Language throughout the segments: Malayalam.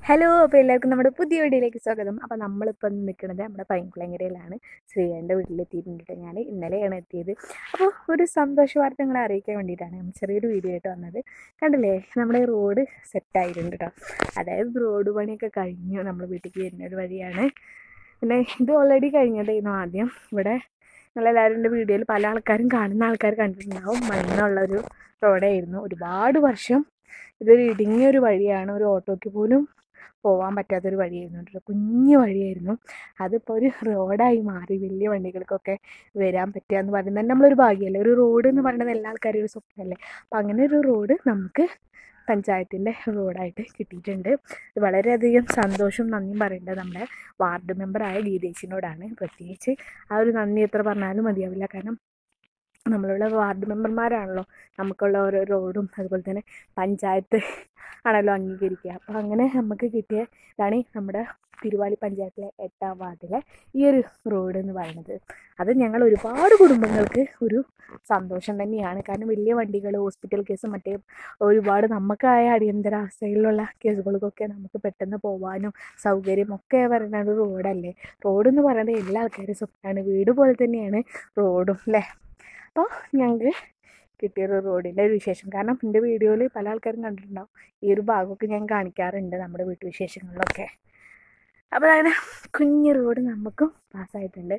ഹലോ അപ്പോൾ എല്ലാവർക്കും നമ്മുടെ പുതിയ വീഡിയോയിലേക്ക് സ്വാഗതം അപ്പോൾ നമ്മളിപ്പോൾ നിൽക്കുന്നത് നമ്മുടെ പൈൻകുളങ്ങരയിലാണ് ശ്രീയൻ്റെ വീട്ടിലെത്തിയിട്ടുണ്ട് കേട്ടോ ഞാൻ ഇന്നലെയാണ് എത്തിയത് അപ്പോൾ ഒരു സന്തോഷ വാർത്ത നിങ്ങളെ അറിയിക്കാൻ വേണ്ടിയിട്ടാണ് നമ്മൾ ചെറിയൊരു വീഡിയോ ആയിട്ട് വന്നത് കണ്ടില്ലേ നമ്മുടെ റോഡ് സെറ്റായിട്ടുണ്ട് കേട്ടോ അതായത് റോഡ് പണിയൊക്കെ കഴിഞ്ഞു നമ്മൾ വീട്ടിലേക്ക് വരുന്ന ഒരു വഴിയാണ് പിന്നെ ഇത് ഓൾറെഡി കഴിഞ്ഞതായിരുന്നു ആദ്യം ഇവിടെ നിങ്ങളെല്ലാവരും എൻ്റെ വീഡിയോയിൽ പല ആൾക്കാരും കാണുന്ന ആൾക്കാർ കണ്ടിട്ടുണ്ടാവും മണ്ണുള്ളൊരു റോഡായിരുന്നു ഒരുപാട് വർഷം ഇതൊരു ഇടുങ്ങിയ ഒരു വഴിയാണ് ഒരു ഓട്ടോയ്ക്ക് പോലും പോകാൻ പറ്റാത്തൊരു വഴിയായിരുന്നു കേട്ടോ കുഞ്ഞു വഴിയായിരുന്നു അതിപ്പോൾ ഒരു റോഡായി മാറി വലിയ വണ്ടികൾക്കൊക്കെ വരാൻ പറ്റുക എന്ന് പറയുന്നത് തന്നെ നമ്മളൊരു ഭാഗ്യമല്ലേ ഒരു റോഡ് എന്ന് പറയുന്നത് എല്ലാ ആൾക്കാരും ഒരു സ്വപ്നമല്ലേ അപ്പം അങ്ങനെ ഒരു റോഡ് നമുക്ക് പഞ്ചായത്തിൻ്റെ റോഡായിട്ട് കിട്ടിയിട്ടുണ്ട് ഇത് വളരെയധികം സന്തോഷവും നന്ദിയും പറയേണ്ടത് നമ്മുടെ വാർഡ് മെമ്പറായ ഗീതേച്ചിനോടാണ് പ്രത്യേകിച്ച് ആ ഒരു നന്ദി എത്ര പറഞ്ഞാലും മതിയാവില്ല കാരണം നമ്മളുള്ള വാർഡ് മെമ്പർമാരാണല്ലോ നമുക്കുള്ള ഓരോ റോഡും അതുപോലെ തന്നെ പഞ്ചായത്ത് ആണല്ലോ അംഗീകരിക്കുക അപ്പോൾ അങ്ങനെ നമുക്ക് കിട്ടിയ ഇതാണ് നമ്മുടെ തിരുവാലി പഞ്ചായത്തിലെ എട്ടാം വാർഡിലെ ഈ ഒരു റോഡ് എന്ന് പറയുന്നത് അത് ഞങ്ങൾ ഒരുപാട് കുടുംബങ്ങൾക്ക് ഒരു സന്തോഷം തന്നെയാണ് കാരണം വലിയ വണ്ടികൾ ഹോസ്പിറ്റൽ കേസ് മറ്റേ ഒരുപാട് നമുക്കായ അടിയന്തരാവസ്ഥയിലുള്ള കേസുകൾക്കൊക്കെ നമുക്ക് പെട്ടെന്ന് പോകാനും സൗകര്യമൊക്കെ പറയുന്നത് റോഡല്ലേ റോഡ് എന്ന് പറയുന്നത് എല്ലാ ആൾക്കാരും സ്വപ്നമാണ് വീട് പോലെ തന്നെയാണ് റോഡും അല്ലേ അപ്പോൾ ഞങ്ങൾക്ക് കിട്ടിയൊരു റോഡിൻ്റെ ഒരു വിശേഷം കാരണം എൻ്റെ വീഡിയോയിൽ പല ആൾക്കാരും കണ്ടിട്ടുണ്ടാവും ഈ ഒരു ഭാഗമൊക്കെ ഞാൻ കാണിക്കാറുണ്ട് നമ്മുടെ വീട്ടുവിശേഷങ്ങളിലൊക്കെ അപ്പോൾ അങ്ങനെ കുഞ്ഞു റോഡ് നമുക്കും പാസ്സായിട്ടുണ്ട്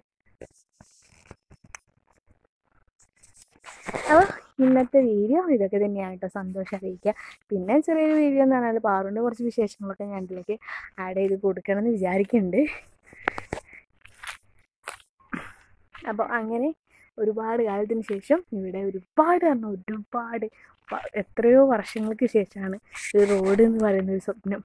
അപ്പോൾ ഇന്നത്തെ വീഡിയോ ഇതൊക്കെ തന്നെയാണ് കേട്ടോ സന്തോഷം അറിയിക്കുക പിന്നെ ചെറിയൊരു വീഡിയോ എന്ന് പറഞ്ഞാൽ പാറുവിൻ്റെ കുറച്ച് വിശേഷങ്ങളൊക്കെ ഞാൻ ഇതിലേക്ക് ആഡ് ചെയ്ത് കൊടുക്കണമെന്ന് വിചാരിക്കുന്നുണ്ട് അപ്പോൾ അങ്ങനെ ഒരുപാട് കാലത്തിന് ശേഷം ഇവിടെ ഒരുപാട് പറഞ്ഞ ഒരുപാട് പ- എത്രയോ വർഷങ്ങൾക്ക് ശേഷമാണ് ഈ റോഡ് എന്ന് പറയുന്ന ഒരു സ്വപ്നം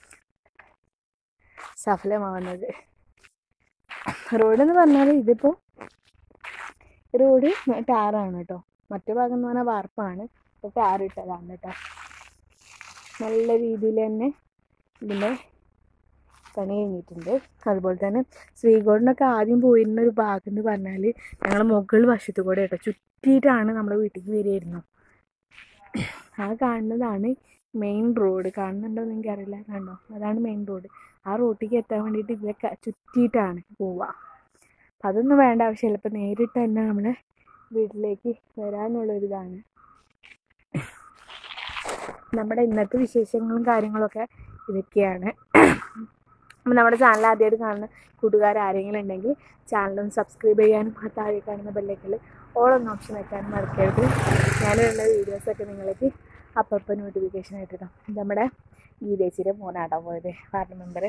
സഫലമാവുന്നത് റോഡ് എന്ന് പറഞ്ഞാൽ ഇതിപ്പോൾ റോഡ് ടാറാണ് കേട്ടോ മറ്റു ഭാഗം എന്ന് പറഞ്ഞാൽ വാർപ്പാണ് ഇപ്പോൾ ടാർ ഇട്ടതാണ് കേട്ടോ നല്ല രീതിയിൽ തന്നെ ഇതിൻ്റെ പണി കഴിഞ്ഞിട്ടുണ്ട് അതുപോലെ തന്നെ ശ്രീകോടിനൊക്കെ ആദ്യം പോയിരുന്ന ഒരു ഭാഗം എന്ന് പറഞ്ഞാൽ ഞങ്ങൾ മുകൾ വശത്ത് കൂടെ കേട്ടോ ചുറ്റിയിട്ടാണ് നമ്മുടെ വീട്ടിലേക്ക് വരികയായിരുന്നു ആ കാണുന്നതാണ് മെയിൻ റോഡ് കാണുന്നുണ്ടോ എന്ന് എനിക്കറിയില്ല കണ്ടോ അതാണ് മെയിൻ റോഡ് ആ റോട്ടിലേക്ക് എത്താൻ വേണ്ടിയിട്ട് ഇതിലൊക്കെ ചുറ്റിയിട്ടാണ് പോവുക അപ്പം അതൊന്നും വേണ്ട ആവശ്യമില്ല ഇപ്പം നേരിട്ട് തന്നെ നമ്മൾ വീട്ടിലേക്ക് വരാനുള്ളൊരിതാണ് നമ്മുടെ ഇന്നത്തെ വിശേഷങ്ങളും കാര്യങ്ങളൊക്കെ ഇതൊക്കെയാണ് അപ്പം നമ്മുടെ ചാനൽ ആദ്യമായിട്ട് കാണുന്ന കൂട്ടുകാർ ആരെങ്കിലും ഉണ്ടെങ്കിൽ ചാനലൊന്ന് സബ്സ്ക്രൈബ് ചെയ്യാനും ആ താഴെ കാണുന്ന ബെല്ലൈക്കൽ ഓളൊന്ന് ഓപ്ഷൻ വെക്കാനും മറക്കരുത് ഞാനുള്ള വീഡിയോസൊക്കെ നിങ്ങൾക്ക് അപ്പം നോട്ടിഫിക്കേഷൻ ആയിട്ടിടാം ഇത് നമ്മുടെ ഗീതേച്ചിയുടെ മോനാട്ടോ പോയത് വാർഡ് മെമ്പർ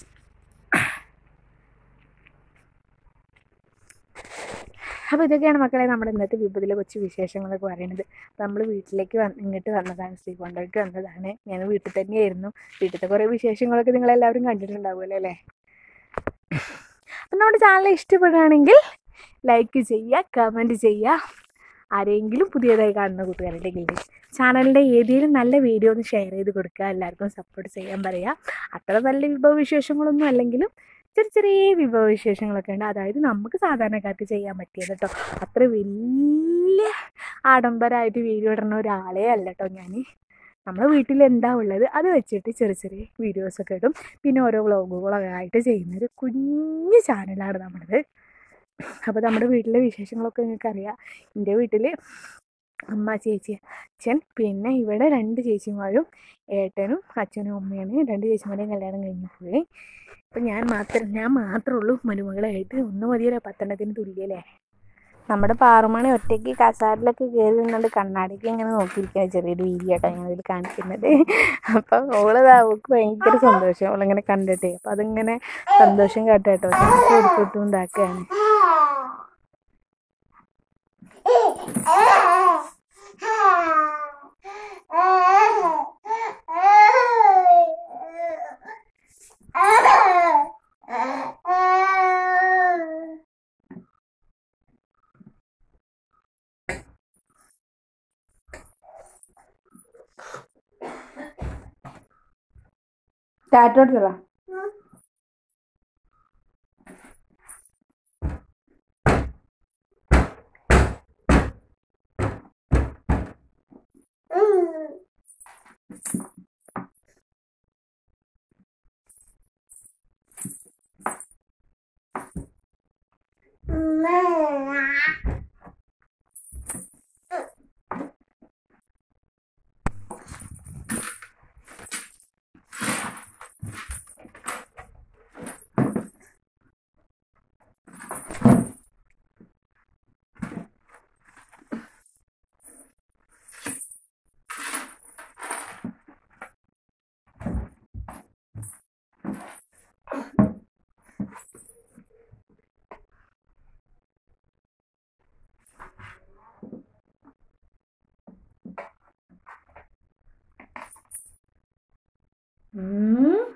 അപ്പോൾ ഇതൊക്കെയാണ് മക്കളെ നമ്മുടെ ഇന്നത്തെ വിപത്തിലെ കൊച്ചു വിശേഷങ്ങളൊക്കെ പറയുന്നത് അപ്പോൾ നമ്മൾ വീട്ടിലേക്ക് വന്ന് ഇങ്ങോട്ട് വന്നതാണ് ശ്രീകൊണ്ടോട്ട് വന്നതാണ് ഞാൻ വീട്ടിൽ തന്നെയായിരുന്നു വീട്ടിലത്തെ കുറേ വിശേഷങ്ങളൊക്കെ നിങ്ങളെല്ലാവരും കണ്ടിട്ടുണ്ടാവുമല്ലോ അല്ലേ അപ്പം നമ്മുടെ ചാനൽ ഇഷ്ടപ്പെടുകയാണെങ്കിൽ ലൈക്ക് ചെയ്യുക കമൻറ്റ് ചെയ്യുക ആരെങ്കിലും പുതിയതായി കാണുന്ന കൂട്ടുകാരുണ്ടെങ്കിൽ ചാനലിൻ്റെ ഏതെങ്കിലും നല്ല വീഡിയോ ഒന്ന് ഷെയർ ചെയ്ത് കൊടുക്കുക എല്ലാവർക്കും സപ്പോർട്ട് ചെയ്യാൻ പറയുക അത്ര നല്ല വിഭവ വിശേഷങ്ങളൊന്നും അല്ലെങ്കിലും ചെറിയ ചെറിയ വിഭവ വിശേഷങ്ങളൊക്കെ ഉണ്ട് അതായത് നമുക്ക് സാധാരണക്കാർക്ക് ചെയ്യാൻ പറ്റിയത് കേട്ടോ അത്ര വലിയ ആഡംബരമായിട്ട് വീഡിയോ ഇടുന്ന ഒരാളെ അല്ല കേട്ടോ ഞാൻ നമ്മുടെ വീട്ടിൽ എന്താ ഉള്ളത് അത് വെച്ചിട്ട് ചെറിയ ചെറിയ വീഡിയോസൊക്കെ ഇടും പിന്നെ ഓരോ വ്ളോഗുകളൊക്കെ ആയിട്ട് ചെയ്യുന്ന ഒരു കുഞ്ഞു ചാനലാണ് നമ്മുടേത് അപ്പോൾ നമ്മുടെ വീട്ടിലെ വിശേഷങ്ങളൊക്കെ നിങ്ങൾക്ക് അറിയാം എൻ്റെ വീട്ടിൽ അമ്മ ചേച്ചി അച്ഛൻ പിന്നെ ഇവിടെ രണ്ട് ചേച്ചിമാരും ഏട്ടനും അച്ഛനും അമ്മയാണ് രണ്ട് ചേച്ചിമാരെയും കല്യാണം കഴിഞ്ഞു പോയി അപ്പം ഞാൻ മാത്രം ഞാൻ മാത്രമേ ഉള്ളൂ മരുമകളായിട്ട് ഒന്ന് മതിയല്ലോ പത്തെണ്ണത്തിന് തുല്യല്ലേ നമ്മുടെ പാറുമണി ഒറ്റയ്ക്ക് കസാരിലൊക്കെ കയറി നിന്നുകൊണ്ട് കണ്ണാടിക്ക് ഇങ്ങനെ നോക്കിയിരിക്കുന്ന ചെറിയൊരു വീഡിയോ ആട്ടോ ഞാൻ ഇതിൽ കാണിക്കുന്നത് അപ്പം ഓളത് അവൾക്ക് ഭയങ്കര സന്തോഷം അവളിങ്ങനെ കണ്ടിട്ടേ അപ്പം അതിങ്ങനെ സന്തോഷം കാട്ടോ കൊടുത്തിട്ടും ഇതാക്കുകയാണ് ടാറ്റോട്ടല്ല ഉം.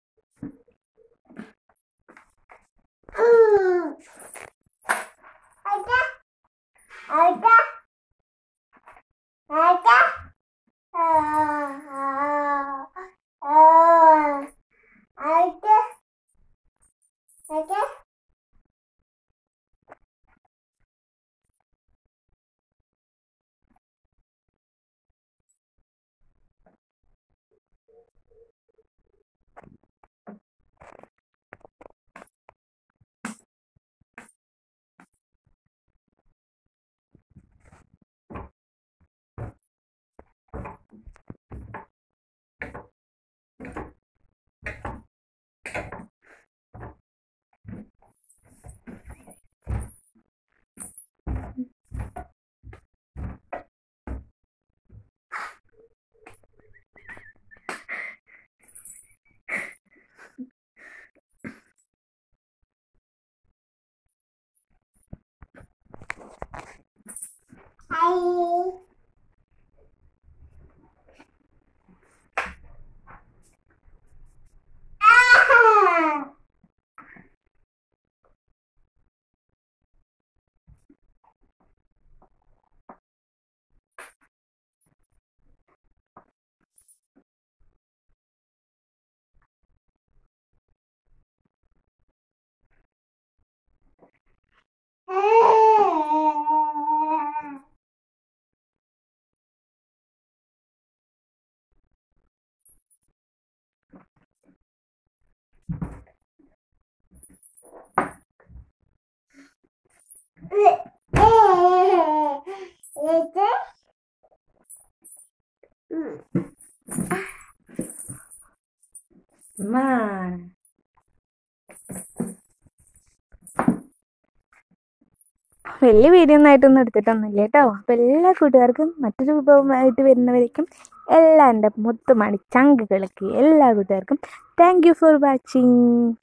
ഉമ്മ. വലിയ വീഡിയോ ഒന്നും ആയിട്ടൊന്നും എടുത്തിട്ടൊന്നുമില്ല കേട്ടോ അപ്പോൾ എല്ലാ കൂട്ടുകാർക്കും മറ്റൊരു വിഭവമായിട്ട് വരുന്നവരേക്കും എല്ലാ എൻ്റെ മുത്തുമണി ചങ്കുകൾക്ക് എല്ലാ കൂട്ടുകാർക്കും താങ്ക് യു ഫോർ വാച്ചിങ്